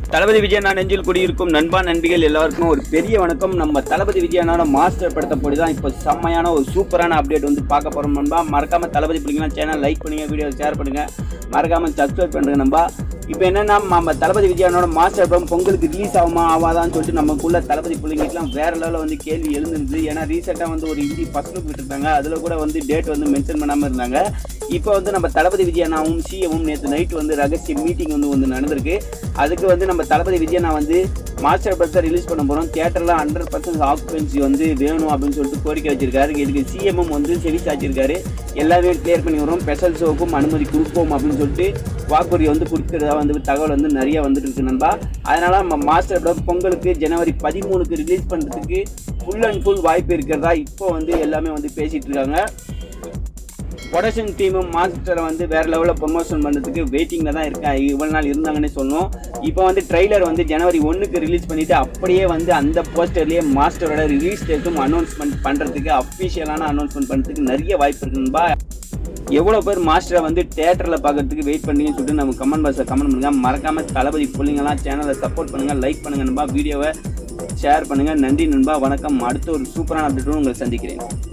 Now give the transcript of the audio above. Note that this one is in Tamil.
தளபதி விஜயண்ணா நெஞ்சில் குடியிருக்கும் நண்பா நண்பிகள் எல்லாருக்கும் ஒரு பெரிய வணக்கம் நம்ம தளபதி விஜயண்ணோட மாஸ்டர் படத்தை போடி தான் இப்போ செம்மையான ஒரு சூப்பரான அப்டேட் வந்து பார்க்க போறோம் நண்பா மறக்காம தளபதி பிடிக்கலாம் சேனல் லைக் பண்ணுங்க வீடியோ ஷேர் பண்ணுங்க மறக்காம சப்ஸ்கிரைப் பண்ணுங்க நண்பா இப்போ என்னன்னா நம்ம தளபதி விஜயனோட மாஸ்டர் படம் பொங்கலுக்கு ரிலீஸ் ஆகுமா ஆகாதான்னு சொல்லிட்டு நமக்குள்ள தளபதி பிள்ளைங்களுக்குலாம் வேற லெவலில் வந்து கேள்வி எழுந்திருந்தது ஏன்னா ரீசெண்டாக வந்து ஒரு ஹிந்தி ஃபர்ஸ்ட் லுக் விட்டுருந்தாங்க அதில் கூட வந்து டேட் வந்து மென்ஷன் பண்ணாமல் இருந்தாங்க இப்போ வந்து நம்ம தளபதி விஜயனாவும் சிஎமும் நேற்று நைட் வந்து ரகசிய மீட்டிங் வந்து வந்து நடந்திருக்கு அதுக்கு வந்து நம்ம தளபதி விஜயனா வந்து மாஸ்டர் படத்தை ரிலீஸ் பண்ண போகிறோம் தியேட்டரில் ஹண்ட்ரட் பர்சன்ட் ஆக்குபென்சி வந்து வேணும் அப்படின்னு சொல்லிட்டு கோரிக்கை வச்சிருக்காரு இதுக்கு சிஎம்எம் வந்து செவி சாச்சிருக்காரு எல்லாமே கிளியர் பண்ணி வரும் ஸ்பெஷல் ஷோவுக்கும் அனுமதி கொடுப்போம் அப்படின்னு சொல்லிட்டு வாக்குறுதி வந்து கொடுக்கிறதா வந்து தகவல் வந்து நிறைய வந்துட்டு இருக்கு நண்பா அதனால நம்ம மாஸ்டர் படம் பொங்கலுக்கு ஜனவரி பதிமூணுக்கு ரிலீஸ் பண்ணுறதுக்கு ஃபுல் அண்ட் ஃபுல் வாய்ப்பு இருக்கிறதா இப்போ வந்து எல்லாமே வந்து பேசிட்டு இருக்காங்க ப்ரொடக்ஷன் டீமும் மாஸ்டரை வந்து வேற லெவலில் ப்ரொமோஷன் பண்ணுறதுக்கு வெயிட்டிங்கில் தான் இருக்கா இவ்வளோ நாள் இருந்தாங்கன்னு சொன்னோம் இப்போ வந்து ட்ரைலர் வந்து ஜனவரி ஒன்றுக்கு ரிலீஸ் பண்ணிட்டு அப்படியே வந்து அந்த போஸ்டர்லேயே மாஸ்டரோட ரிலீஸ் டேட்டும் அனௌன்ஸ்மெண்ட் பண்ணுறதுக்கு அஃபிஷியலான அனௌன்ஸ்மெண்ட் பண்ணுறதுக்கு நிறைய வாய்ப்பு இருக்குன்பா எவ்வளோ பேர் மாஸ்டரை வந்து தேட்டரில் பார்க்கறதுக்கு வெயிட் பண்ணீங்கன்னு சொல்லிட்டு நம்ம கமெண்ட் பாக்ஸில் கமெண்ட் பண்ணுங்க மறக்காம தளபதி பிள்ளைங்களாம் சேனலை சப்போர்ட் பண்ணுங்க லைக் பண்ணுங்க நண்பா வீடியோவை ஷேர் பண்ணுங்க நன்றி நண்பா வணக்கம் அடுத்த ஒரு சூப்பரான அப்டேட்டோடு உங்களை சந்திக்கிறேன்